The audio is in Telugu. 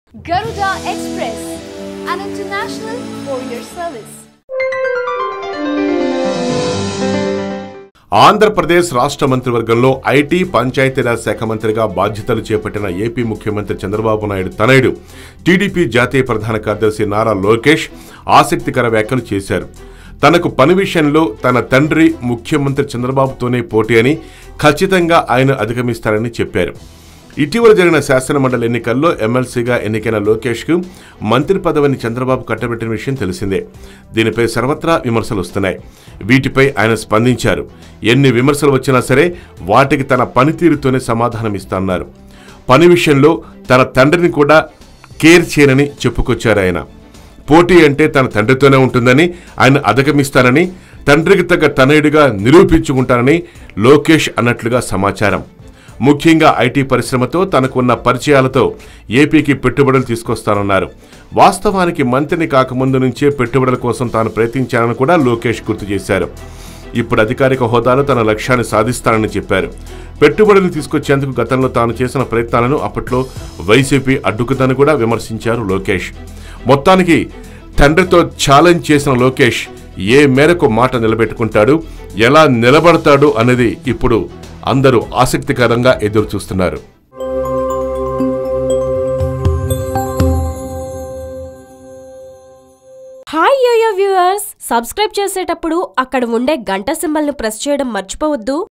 Garuda Express, an international courier service. Andhra Pradesh రాష్ట్ర మంత్రివర్గంలో ఐటీ పంచాయతీరాజ్ శాఖ మంత్రిగా బాధ్యతలు చేపట్టిన ఏపీ ముఖ్యమంత్రి చంద్రబాబు నాయుడు తనయుడు టీడీపీ జాతీయ ప్రధాన కార్యదర్శి నారా లోకేష్ ఆసక్తికర వ్యాఖ్యలు చేశారు తనకు పని విషయంలో తన తండ్రి ముఖ్యమంత్రి చంద్రబాబుతోనే పోటీ అని ఖచ్చితంగా ఆయన అధిగమిస్తారని చెప్పారు ఇటీవల జరిగిన శాసనమండలి ఎన్నికల్లో ఎమ్మెల్సీగా ఎన్నికైన లోకేష్కు మంత్రి పదవిని చంద్రబాబు కట్టబెట్టిన విషయం తెలిసిందే దీనిపై సర్వత్రా విమర్శలు వస్తున్నాయి వీటిపై ఆయన స్పందించారు ఎన్ని విమర్శలు వచ్చినా సరే వాటికి తన పనితీరుతోనే సమాధానం ఇస్తాన్నారు పని విషయంలో తన తండ్రిని కూడా కేర్ చేయనని చెప్పుకొచ్చారు ఆయన పోటీ అంటే తన తండ్రితోనే ఉంటుందని ఆయన అధిగమిస్తానని తండ్రికి తగ్గ తనయుడిగా నిరూపించుకుంటానని లోకేష్ అన్నట్లుగా సమాచారం ముఖ్యంగా ఐటీ పరిశ్రమతో తనకున్న పరిచయాలతో ఏపీకి పెట్టుబడులు తీసుకొస్తానన్నారు వాస్తవానికి మంత్రిని కాకముందు నుంచే పెట్టుబడుల కోసం తాను ప్రయత్నించానని కూడా లోకేష్ గుర్తు చేశారు ఇప్పుడు అధికారిక హోదాలో తన లక్ష్యాన్ని సాధిస్తానని చెప్పారు పెట్టుబడులు తీసుకొచ్చేందుకు గతంలో తాను చేసిన ప్రయత్నాలను అప్పట్లో వైసీపీ అడ్డుకుతని కూడా విమర్శించారు లోకేష్ మొత్తానికి తండ్రితో ఛాలెంజ్ చేసిన లోకేష్ ఏ మేరకు మాట నిలబెట్టుకుంటాడు ఎలా నిలబడతాడు అనేది ఇప్పుడు అందరూ ఆసక్తికరంగా ఎదురు చూస్తున్నారు హాయ్ యోయో వ్యూవర్స్ సబ్స్క్రైబ్ చేసేటప్పుడు అక్కడ ఉండే గంట సింబల్ను ప్రెస్ చేయడం మర్చిపోవద్దు